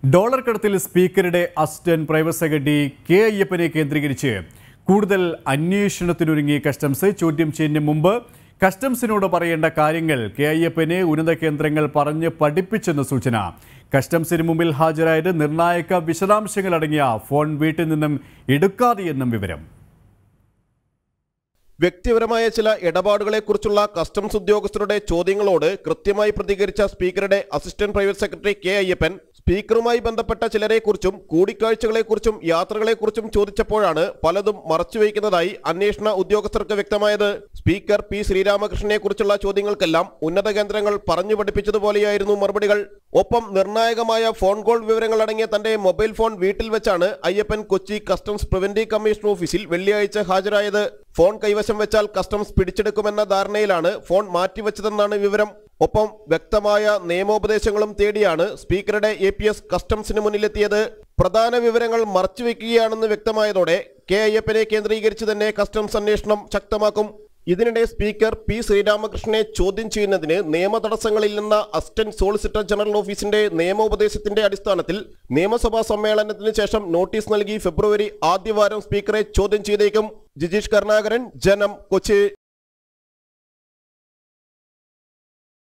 dollar കടത്തിൽ സ്പീക്കറുടെ assistant private secretary K അയ്യപ്പനെ കേന്ദ്രീകരിച്ച് കൂടുതൽ അന്വേഷണത്തിനൊരുങ്ങി കസ്റ്റംസ് ചോദ്യം ചെയ്യുന്നതിന് മുമ്പ് കസ്റ്റംസിനോട് പറയേണ്ട കാര്യങ്ങൾ കെ അയ്യപ്പനെ ഉന്നത കേന്ദ്രങ്ങൾ പറഞ്ഞ് പഠിപ്പിച്ചെന്ന് സൂചന കസ്റ്റംസിന് മുമ്പിൽ ഹാജരായത് നിർണായക വിശദാംശങ്ങൾ അടങ്ങിയ ഫോൺ വീട്ടിൽ നിന്നും എടുക്കാതെയെന്നും വിവരം വ്യക്തിപരമായ ചില ഇടപാടുകളെക്കുറിച്ചുള്ള കസ്റ്റംസ് ഉദ്യോഗസ്ഥരുടെ ചോദ്യങ്ങളോട് കൃത്യമായി പ്രതികരിച്ച സ്പീക്കറുടെ assistant private secretary K Ayyappan സ്പീക്കറുമായി ബന്ധപ്പെട്ട ചിലരെക്കുറിച്ചും കൂടിക്കാഴ്ചകളെക്കുറിച്ചും യാത്രകളെക്കുറിച്ചും ചോദിച്ചപ്പോഴാണ് പലതും മറച്ചുവെക്കുന്നതായി അന്വേഷണ ഉദ്യോഗസ്ഥർക്ക് വ്യക്തമായത് സ്പീക്കർ പി ശ്രീരാമകൃഷ്ണനെ കുറിച്ചുള്ള ചോദ്യങ്ങൾക്കെല്ലാം ഉന്നത കേന്ദ്രങ്ങൾ പറഞ്ഞു പഠിപ്പിച്ചതുപോലെയായിരുന്നു മറുപടികൾ ഒപ്പം നിർണായകമായ ഫോൺ കോൾ വിവരങ്ങൾ അടങ്ങിയ തന്റെ മൊബൈൽ ഫോൺ വീട്ടിൽ വെച്ചാണ് Ayyappan Kochi customs preventive commission ഓഫീസിൽ വെള്ളിയാഴ്ച ഹാജരായത് ഫോൺ കൈവശം വെച്ചാൽ കസ്റ്റംസ് പിടിച്ചെടുക്കുമെന്ന ധാരണയിലാണ് ഫോൺ മാറ്റിവെച്ചതെന്നാണ് വിവരം ഒപ്പം വ്യക്തമായ നിയമോപദേശങ്ങളും തേടിയാണ് സ്പീക്കറുടെ എ പി എസ് കസ്റ്റംസിന് മുന്നിലെത്തിയത് പ്രധാന വിവരങ്ങൾ മറച്ചുവെക്കുകയാണെന്ന് വ്യക്തമായതോടെ കെ അയ്യപ്പനെ കേന്ദ്രീകരിച്ച് തന്നെ കസ്റ്റംസ് അന്വേഷണം ശക്തമാക്കും ഇതിനിടെ സ്പീക്കർ പി ശ്രീരാമകൃഷ്ണനെ ചോദ്യം ചെയ്യുന്നതിന് നിയമ തടസ്സങ്ങളില്ലെന്ന അസിസ്റ്റന്റ് സോളിസിറ്റർ ജനറൽ ഓഫീസിന്റെ നിയമോപദേശത്തിന്റെ അടിസ്ഥാനത്തിൽ നിയമസഭാ സമ്മേളനത്തിന് ശേഷം നോട്ടീസ് നൽകി ഫെബ്രുവരി ആദ്യവാരം സ്പീക്കറെ ചോദ്യം ചെയ്തേക്കും ജിജീഷ് കരുണാകരൻ ജനം കൊച്ചി